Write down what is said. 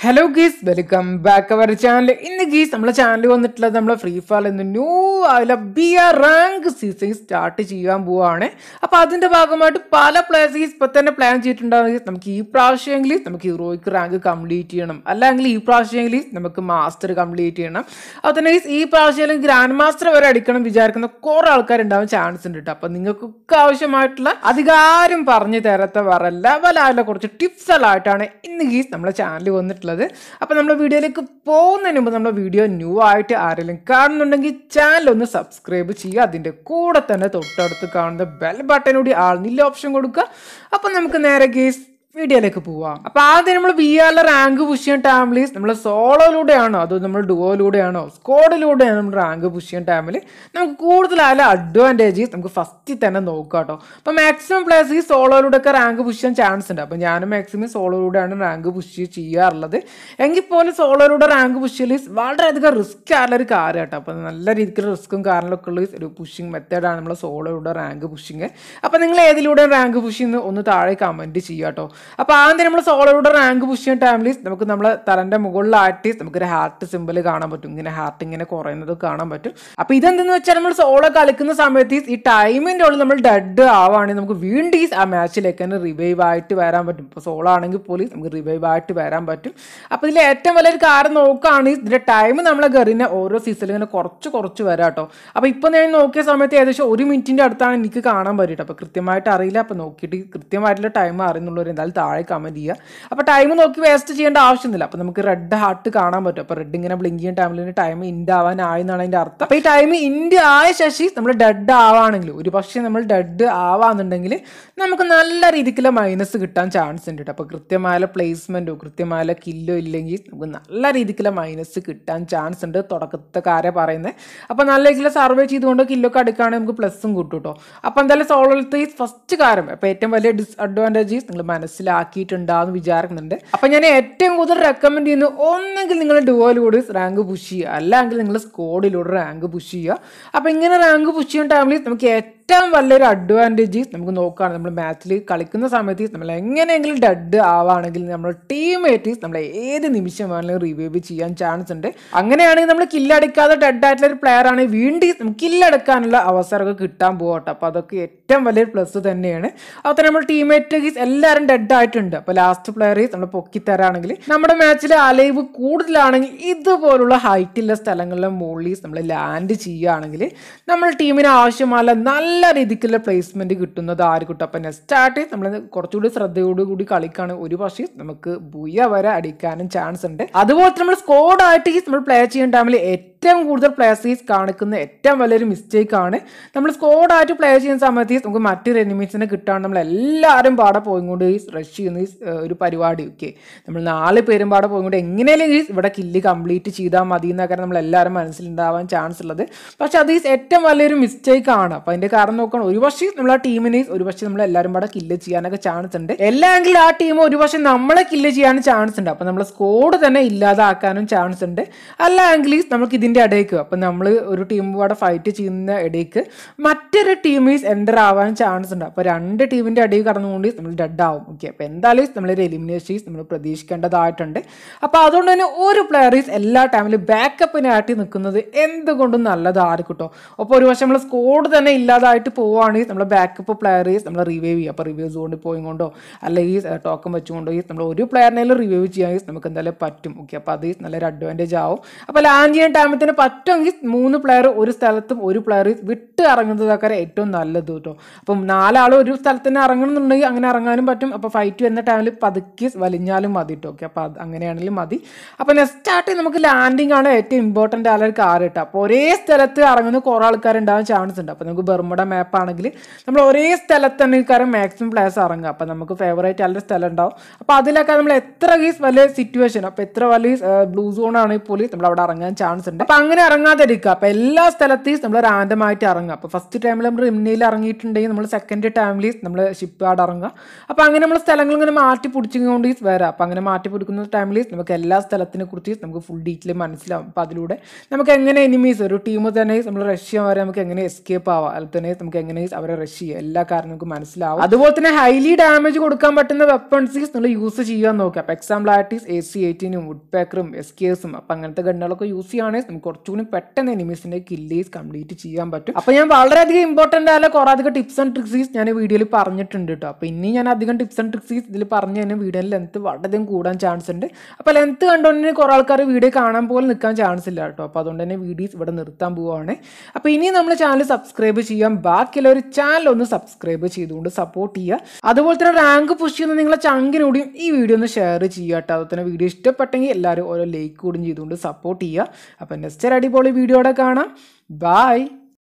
hello guys welcome back our channel ഇന്ന് guys നമ്മളെ channel വന്നിട്ടുള്ളത് നമ്മളെ ഫ്രീ ഫയർ എന്ന് ന്യൂ ആയില്ല B R rank season start ചെയ്യാൻ പോവാണ് അപ്പോൾ അതിന്റെ ഭാഗമായിട്ട് പല പ്ലേയേഴ്സ് ഇപ്പൊ തന്നെ പ്ലാൻ ചെയ്തിട്ടുണ്ടാകും നമുക്ക് ഈ പ്രാവശ്യമെങ്കിൽ നമുക്ക് ഹീറോയ്ക്ക് റാങ്ക് കംപ്ലീറ്റ് ചെയ്യണം അല്ലെങ്കിൽ ഈ പ്രാവശ്യമെങ്കിൽ നമുക്ക് മാസ്റ്റർ കംപ്ലീറ്റ് ചെയ്യണം അപ്പോൾ തന്നെ guys, ഈ പ്രാവശ്യം ഗ്രാൻഡ് മാസ്റ്റർ വരെ അടിക്കണം വിചാരിക്കുന്ന കുറെ ആൾക്കാരുണ്ടാവാൻ ചാൻസ് ഉണ്ട് കേട്ടോ അപ്പം നിങ്ങൾക്കൊക്കെ ആവശ്യമായിട്ടുള്ള അധികാരം പറഞ്ഞു തരാത്ത വേറെ ലെവലായുള്ള കുറച്ച് ടിപ്സുകളായിട്ടാണ് ഇന്ന് ഗീസ് നമ്മളെ ചാനൽ വന്നിട്ടുള്ളത് അപ്പോൾ നമ്മുടെ വീഡിയോയിലേക്ക് പോകുന്നതിന് മുമ്പ് നമ്മുടെ വീഡിയോ ന്യൂ ആയിട്ട് ആരെങ്കിലും കാണുന്നുണ്ടെങ്കിൽ ചാനൽ ഒന്ന് സബ്സ്ക്രൈബ് ചെയ്യുക അതിൻ്റെ കൂടെ തന്നെ തൊട്ടടുത്ത് കാണുന്ന ബെൽ ബട്ടൺ കൂടി ആൾന്നില്ല ഓപ്ഷൻ കൊടുക്കുക അപ്പം നമുക്ക് നേരെ ഗീസ് വീഡിയോയിലേക്ക് പോവാം അപ്പൊ ആദ്യം നമ്മൾ ബി ആറിലെ റാങ്ക് പുഷ് ചെയ്യാൻ ടൈമിൽ നമ്മൾ സോളോയിലൂടെയാണോ അതോ നമ്മൾ ഡുവോയിലൂടെയാണോ സ്കോഡിലൂടെയാണോ നമ്മൾ റാങ്ക് പുഷ് ചെയ്യാൻ ടൈമിൽ നമുക്ക് കൂടുതലായാലും അഡ്വാൻറ്റേജ് നമുക്ക് ഫസ്റ്റിൽ തന്നെ നോക്കാം കേട്ടോ അപ്പൊ മാക്സിമം പ്ലേയേഴ്സ് ഈ സോളോയിലൂടെ ഒക്കെ റാങ്ക് പുഷ് ചെയ്യാൻ ചാൻസ് ഉണ്ട് അപ്പൊ ഞാനും മാക്സിമം സോളോയിലൂടെയാണ് റാങ്ക് പുഷ് ചെയ്യാറുള്ളത് എങ്കിൽ പോലും സോളോയിലൂടെ റാങ്ക് പുഷ് ചെയ്യൽ വളരെയധികം റിസ്ക് ആയുള്ള ഒരു കാര്യം കേട്ടോ അപ്പൊ നല്ല രീതിക്കുള്ള റിസ്ക്കും കാരണമൊക്കെ ഉള്ള ഒരു പുഷിങ് മെത്തേഡാണ് നമ്മൾ സോളോയിലൂടെ റാങ്ക് പുഷിങ് അപ്പൊ നിങ്ങൾ ഏതിലൂടെ റാങ്ക് പുഷ് ചെയ്യുന്ന ഒന്ന് താഴെ കമന്റ് ചെയ്യുക കേട്ടോ അപ്പോൾ ആദ്യം നമ്മൾ സോളോയുടെ റാങ്ക് പുഷ് ചെയ്യുന്ന ടൈമിൽ നമുക്ക് നമ്മളെ തലന്റെ മുകളിലായിട്ട് നമുക്കൊരു ഹാർട്ട് സിമ്പിൾ കാണാൻ പറ്റും ഇങ്ങനെ ഹാർട്ട് ഇങ്ങനെ കുറയുന്നത് കാണാൻ പറ്റും അപ്പോൾ ഇതെന്തെന്ന് വെച്ചാൽ നമ്മൾ സോളോ കളിക്കുന്ന സമയത്ത് ഈ ടൈമിന്റെ ഉള്ളിൽ നമ്മൾ ഡെഡ് ആവുകയാണെങ്കിൽ നമുക്ക് വീണ്ടും ഈ ആ മാച്ചിലേക്ക് തന്നെ റിവൈവ് ആയിട്ട് വരാൻ പറ്റും ഇപ്പോൾ സോളോ ആണെങ്കിൽ പോലും നമുക്ക് റിവൈവ് ആയിട്ട് വരാൻ പറ്റും അപ്പോൾ ഇതിൽ ഏറ്റവും വലിയൊരു കാര്യം നോക്കുകയാണെങ്കിൽ ഇതിന്റെ ടൈം നമ്മളെ ഗറിനെ ഓരോ സീസണിൽ ഇങ്ങനെ കുറച്ച് കുറച്ച് വരാം കേട്ടോ അപ്പോൾ ഇപ്പോൾ ഞാൻ നോക്കിയ സമയത്ത് ഏകദേശം ഒരു മിനിറ്റിന്റെ അടുത്താണ് എനിക്ക് കാണാൻ പറ്റിയിട്ട് അപ്പോൾ കൃത്യമായിട്ട് അറിയില്ല അപ്പോൾ നോക്കിയിട്ട് കൃത്യമായിട്ടുള്ള ടൈം അറിയുന്നുള്ളവർ എന്തായാലും താഴെ കമന്റ് ചെയ്യുക അപ്പോൾ ടൈം നോക്കി വേസ്റ്റ് ചെയ്യേണ്ട ആവശ്യമൊന്നുമില്ല അപ്പോൾ നമുക്ക് റെഡ് ഹാർട്ട് കാണാൻ പറ്റും അപ്പോൾ റെഡ് ഇങ്ങനെ ബ്ലിങ്ക് ചെയ്യുന്ന ടൈമിൽ ടൈം ഇൻഡ് ആവാനായി എന്നാണ് അതിന്റെ അർത്ഥം അപ്പോൾ ഈ ടൈം ഇൻഡ് ആയ ശേഷി നമ്മൾ ഡെഡ് ആവാണെങ്കിൽ ഒരു പക്ഷേ നമ്മൾ ഡെഡ് ആവാന്നുണ്ടെങ്കിൽ നമുക്ക് നല്ല രീതിക്കുള്ള മൈനസ് കിട്ടാൻ ചാൻസ് ഉണ്ട് കേട്ടോ അപ്പോൾ കൃത്യമായ പ്ലേസ്മെന്റോ കൃത്യമായ കില്ലോ ഇല്ലെങ്കിൽ നമുക്ക് നല്ല രീതിക്കുള്ള മൈനസ് കിട്ടാൻ ചാൻസ് ഉണ്ട് തുടക്കത്തെ കാര്യം പറയുന്നത് അപ്പോൾ നല്ല രീതിയിൽ സർവേ ചെയ്തുകൊണ്ട് കില്ലൊക്കെ അടുക്കുകയാണെങ്കിൽ നമുക്ക് പ്ലസും കിട്ടും കേട്ടോ അപ്പോൾ എന്തായാലും സോളത്തെ ഫസ്റ്റ് കാര്യം അപ്പോൾ ഏറ്റവും വലിയ ഡിസ്അഡ്വാൻറ്റേജസ് നിങ്ങൾ മനസ്സിലാക്കിയിട്ടുണ്ടാന്ന് വിചാരിക്കുന്നുണ്ട് അപ്പോൾ ഞാൻ ഏറ്റവും കൂടുതൽ റെക്കമെൻഡ് ചെയ്യുന്നത് ഒന്നെങ്കിൽ നിങ്ങൾ ഡുവോയിലൂടെ റാങ്ക് പുഷ് ചെയ്യുക അല്ലെങ്കിൽ നിങ്ങൾ സ്കോഡിലൂടെ റാങ്ക് പുഷ് ചെയ്യുക അപ്പോൾ ഇങ്ങനെ റാങ്ക് പുഷ് ചെയ്യുന്ന ടൈമിൽ നമുക്ക് ഏറ്റവും വലിയൊരു അഡ്വാൻറ്റേജ് നമുക്ക് നോക്കുകയാണ് നമ്മൾ മാച്ചിൽ കളിക്കുന്ന സമയത്ത് നമ്മൾ എങ്ങനെയെങ്കിലും ഡെഡ് ആവുകയാണെങ്കിൽ നമ്മുടെ ടീംമേറ്റ് നമ്മളെ ഏത് നിമിഷം വേണമെങ്കിലും റിവൈവ് ചെയ്യാൻ ചാൻസ് ഉണ്ട് അങ്ങനെയാണെങ്കിൽ നമ്മൾ കില്ലടിക്കാതെ ഡെഡ് ആയിട്ടുള്ള ഒരു പ്ലെയർ ആണെങ്കിൽ വീണ്ടും നമുക്ക് കില്ലടക്കാനുള്ള അവസരമൊക്കെ കിട്ടാൻ പോകട്ടെ അപ്പോൾ അതൊക്കെ ഏറ്റവും വലിയൊരു പ്ലസ് തന്നെയാണ് അപ്പോൾ നമ്മൾ ടീംമേറ്റ് എല്ലാവരും ഡെഡ് ആയിട്ടുണ്ട് അപ്പോൾ ലാസ്റ്റ് പ്ലെയർ നമ്മൾ പൊക്കി തരാണെങ്കിൽ നമ്മുടെ മാച്ചിൽ അലൈവ് കൂടുതലാണെങ്കിൽ ഇതുപോലുള്ള ഹൈറ്റുള്ള സ്ഥലങ്ങളിലെ മുകളിൽ നമ്മൾ ലാൻഡ് ചെയ്യുകയാണെങ്കിൽ നമ്മൾ ടീമിന് ആവശ്യമായ നല്ല രീതിക്കുള്ള പ്ലേസ്മെന്റ് കിട്ടുന്നത് ആര് കിട്ടും അപ്പം നെക്സ്റ്റ് ആയിട്ട് നമ്മൾ കുറച്ചുകൂടി ശ്രദ്ധയോടുകൂടി കളിക്കുകയാണ് ഒരു പക്ഷേ നമുക്ക് ബുയ വരെ അടിക്കാനും ചാൻസ് ഉണ്ട് അതുപോലെ നമ്മൾ സ്കോഡായിട്ട് നമ്മൾ പ്ലേ ചെയ്യുന്ന ടൈമിൽ ഏറ്റവും കൂടുതൽ പ്ലേയേഴ്സ് കാണിക്കുന്ന ഏറ്റവും വലിയൊരു മിസ്റ്റേക്ക് ആണ് നമ്മൾ സ്കോഡായിട്ട് പ്ലേ ചെയ്യുന്ന സമയത്ത് നമുക്ക് മറ്റൊരു എനിമീസിനെ കിട്ടാൻ നമ്മൾ എല്ലാവരും പാടെ പോയിക്കൊണ്ട് ഈ റഷ് ചെയ്യുന്ന ഈ ഒരു പരിപാടി ഒക്കെ നമ്മൾ നാല് പേരും പാടെ പോയിക്കൊണ്ട് എങ്ങനെയാലും ഈ ഇവിടെ കില്ല് കംപ്ലീറ്റ് ചെയ്താൽ മതി എന്നൊക്കെ നമ്മൾ എല്ലാവരും മനസ്സിലുണ്ടാവാൻ ചാൻസ് ഉള്ളത് പക്ഷെ അത് ഈ ഏറ്റവും വലിയൊരു മിസ്റ്റേക്ക് ആണ് അപ്പം അതിന്റെ കാരണം നോക്കണം ഒരു പക്ഷേ നമ്മൾ ആ ടീമിനെ ഒരു പക്ഷേ നമ്മൾ എല്ലാവരും പാടെ കില്ല് ചെയ്യാനൊക്കെ ചാൻസ് ഉണ്ട് അല്ലെങ്കിൽ ആ ടീം ഒരു പക്ഷേ നമ്മളെ കില്ല് ചെയ്യാനും ചാൻസ് ഉണ്ട് അപ്പം നമ്മൾ സ്കോഡ് തന്നെ ഇല്ലാതാക്കാനും ചാൻസ് ഉണ്ട് അല്ലെങ്കിൽ നമുക്ക് ഇതിന്റെ ഇടയ്ക്ക് അപ്പം നമ്മൾ ഒരു ടീം പാടെ ഫൈറ്റ് ചെയ്യുന്ന ഇടയ്ക്ക് മറ്റൊരു ടീമീസ് എൻ്റർ ആവാൻ ചാൻസ് ഉണ്ട് അപ്പോൾ രണ്ട് ടീമിന്റെ ഇടയിൽ കടന്നുകൊണ്ട് നമ്മൾ ഡെഡ് ആവും ഓക്കെ അപ്പോൾ എന്തായാലും നമ്മളൊരു എലിമിനേഷൻസ് നമ്മൾ പ്രതീക്ഷിക്കേണ്ടതായിട്ടുണ്ട് അപ്പോൾ അതുകൊണ്ട് തന്നെ ഒരു പ്ലെയറീസ് എല്ലാ ടൈമിലും ബാക്കപ്പിനായിട്ട് നിൽക്കുന്നത് എന്തുകൊണ്ടും നല്ലതായിരിക്കും കേട്ടോ അപ്പോൾ ഒരു പക്ഷേ നമ്മൾ സ്കോഡ് തന്നെ ഇല്ലാതായിട്ട് പോവുകയാണെങ്കിൽ നമ്മൾ ബാക്കപ്പ് പ്ലെയറീസ് നമ്മൾ റിവൈവ് ചെയ്യും അപ്പോൾ റിവ്യൂസ് കൊണ്ട് പോയിക്കൊണ്ടോ അല്ലെങ്കിൽ ടോക്കൺ വെച്ചുകൊണ്ടോ ഈ നമ്മൾ ഒരു പ്ലെയറിനെങ്കിലും റിവൈവ് ചെയ്യാൻ നമുക്ക് എന്തായാലും പറ്റും ഓക്കെ അപ്പോൾ അത് നല്ലൊരു അഡ്വാൻറ്റേജ് ആവും അപ്പോൾ ലാൻഡ് ചെയ്യാൻ ടൈമത്തിന് പറ്റുമെങ്കിൽ മൂന്ന് പ്ലെയർ ഒരു സ്ഥലത്തും ഒരു പ്ലെയർ വിട്ട് ഇറങ്ങുന്നതൊക്കെ ഏറ്റവും നല്ലത് കേട്ടോ അപ്പം നാലാൾ ഒരു സ്ഥലത്ത് തന്നെ ഇറങ്ങണമെന്നുണ്ടെങ്കിൽ അങ്ങനെ ഇറങ്ങാനും പറ്റും അപ്പോൾ ഫൈറ്റ് വരുന്ന ടൈമിൽ പതുക്കി വലിഞ്ഞാലും മതി കേട്ടോ ഓക്കെ അപ്പോൾ അത് അങ്ങനെയാണെങ്കിലും മതി അപ്പോൾ നെക്സ്റ്റ് ആയിട്ട് നമുക്ക് ലാൻഡിംഗ് ആണ് ഏറ്റവും ഇമ്പോർട്ടൻ്റ് ആയ ഒരു കാര്യം കേട്ടോ അപ്പോൾ ഒരേ സ്ഥലത്ത് ഇറങ്ങുന്ന കുറേ ആൾക്കാരുണ്ടാവാൻ ചാൻസ് ഉണ്ട് അപ്പോൾ നമുക്ക് ബർമുട മാപ്പ് ആണെങ്കിൽ നമ്മൾ ഒരേ സ്ഥലത്ത് തന്നെ കാര്യം മാക്സിമം പ്ലേസ് ഇറങ്ങുക അപ്പോൾ നമുക്ക് ഫേവറേറ്റ് ആയ സ്ഥലം ഉണ്ടാവും അപ്പോൾ അതിലൊക്കെ നമ്മൾ എത്ര ഗീസ് വലിയ സിറ്റുവേഷൻ അപ്പോൾ എത്ര വലിയ ബ്ലൂ സോൺ ആണെങ്കിൽ പോലും നമ്മൾ അവിടെ ഇറങ്ങാൻ ചാൻസ് ഉണ്ട് അപ്പം അങ്ങനെ ഇറങ്ങാതിരിക്കുക അപ്പം എല്ലാ സ്ഥലത്തെയും നമ്മൾ റാൻഡമായിട്ട് ഇറങ്ങുക അപ്പോൾ ഫസ്റ്റ് ടൈമിൽ നമ്മൾ റിംനയിൽ ഇറങ്ങിയിട്ടുണ്ടെങ്കിൽ നമ്മൾ സെക്കൻഡ് ടൈമിൽ നമ്മൾ ഷിപ്പ് യാർഡ് ഇറങ്ങുക അപ്പോൾ അങ്ങനെ നമ്മൾ സ്ഥലങ്ങൾ ഇങ്ങനെ മാറ്റി പിടിച്ചുകൊണ്ട് വരാം അപ്പോൾ അങ്ങനെ മാറ്റി പിടിക്കുന്ന ടൈമിൽ നമുക്ക് എല്ലാ സ്ഥലത്തിനെ കുറിച്ച് നമുക്ക് ഫുൾ ഡീറ്റെയിൽ മനസ്സിലാവും അപ്പോൾ അതിലൂടെ നമുക്ക് എങ്ങനെ എനിമീസ് ഒരു ടീം തന്നെ നമ്മൾ റഷ് ചെയ്യാൻ വരെ നമുക്ക് എങ്ങനെ എസ്കേപ്പ് ആവാം അതിൽ തന്നെ നമുക്ക് എങ്ങനെ അവരെ റഷ് ചെയ്യുക എല്ലാ കാര്യം നമുക്ക് മനസ്സിലാവും അതുപോലെ തന്നെ ഹൈലി ഡാമേജ് കൊടുക്കാൻ പറ്റുന്ന വെപ്പൺസ് നമ്മൾ യൂസ് ചെയ്യാൻ നോക്കുക അപ്പോൾ എക്സാമ്പിൾ ആയിട്ട് എ സി എയ്റ്റീനും വുഡ് പാക്കറും എസ് കേസും അപ്പോൾ അങ്ങനത്തെ ഗണ്ണുകളൊക്കെ യൂസ് ചെയ്യുകയാണെങ്കിൽ നമുക്ക് കുറച്ചുകൂടി പെട്ടെന്ന് എനിമീസിന്റെ കില്ലേസ് കംപ്ലീറ്റ് ചെയ്യാൻ പറ്റും അപ്പോൾ ഞാൻ വളരെയധികം ഇമ്പോർട്ടൻ്റ് ആയ കുറേ അധികം ടിപ്സ് ആൻഡ് ട്രിക്സീസ് ഞാൻ വീഡിയോയിൽ പറഞ്ഞിട്ടുണ്ട് കേട്ടോ അപ്പോൾ ഇനി ഞാൻ അധികം ടിപ്സ് ആൻഡ് ട്രിക്സീസ് ഇതിൽ പറഞ്ഞു തന്നെ വീഡിയോയിൽ ലെങ്ത് വളരെയധികം കൂടാൻ ചാൻസ് ഉണ്ട് അപ്പോൾ ലെങ്ത് കണ്ടുകൊണ്ട് കുറേ ആൾക്കാർ വീഡിയോ കാണാൻ പോലും നിൽക്കാൻ ചാൻസ് ഇല്ല കേട്ടോ അപ്പോൾ അതുകൊണ്ട് തന്നെ വീഡിയോസ് ഇവിടെ നിർത്താൻ പോവുകയാണ് അപ്പോൾ ഇനി നമ്മൾ ചാനൽ സബ്സ്ക്രൈബ് ചെയ്യാം ബാക്കിയുള്ള ഒരു ചാനൽ ഒന്ന് സബ്സ്ക്രൈബ് ചെയ്തുകൊണ്ട് സപ്പോർട്ട് ചെയ്യുക അതുപോലെ തന്നെ റാങ്ക് പുഷ് ചെയ്യുന്ന നിങ്ങളെ ചങ്കിനോടും ഈ വീഡിയോ ഒന്ന് ഷെയർ ചെയ്യുക കേട്ടോ അതുപോലെ തന്നെ വീഡിയോ ഇഷ്ടപ്പെട്ടെങ്കിൽ എല്ലാവരും ഓരോ ലൈക്ക് കൂടും ചെയ്തുകൊണ്ട് സപ്പോർട്ട് ചെയ്യുക അപ്പോൾ നെക്സ്റ്റ് ഒരു അടിപൊളി വീഡിയോടെ കാണാം ബായ്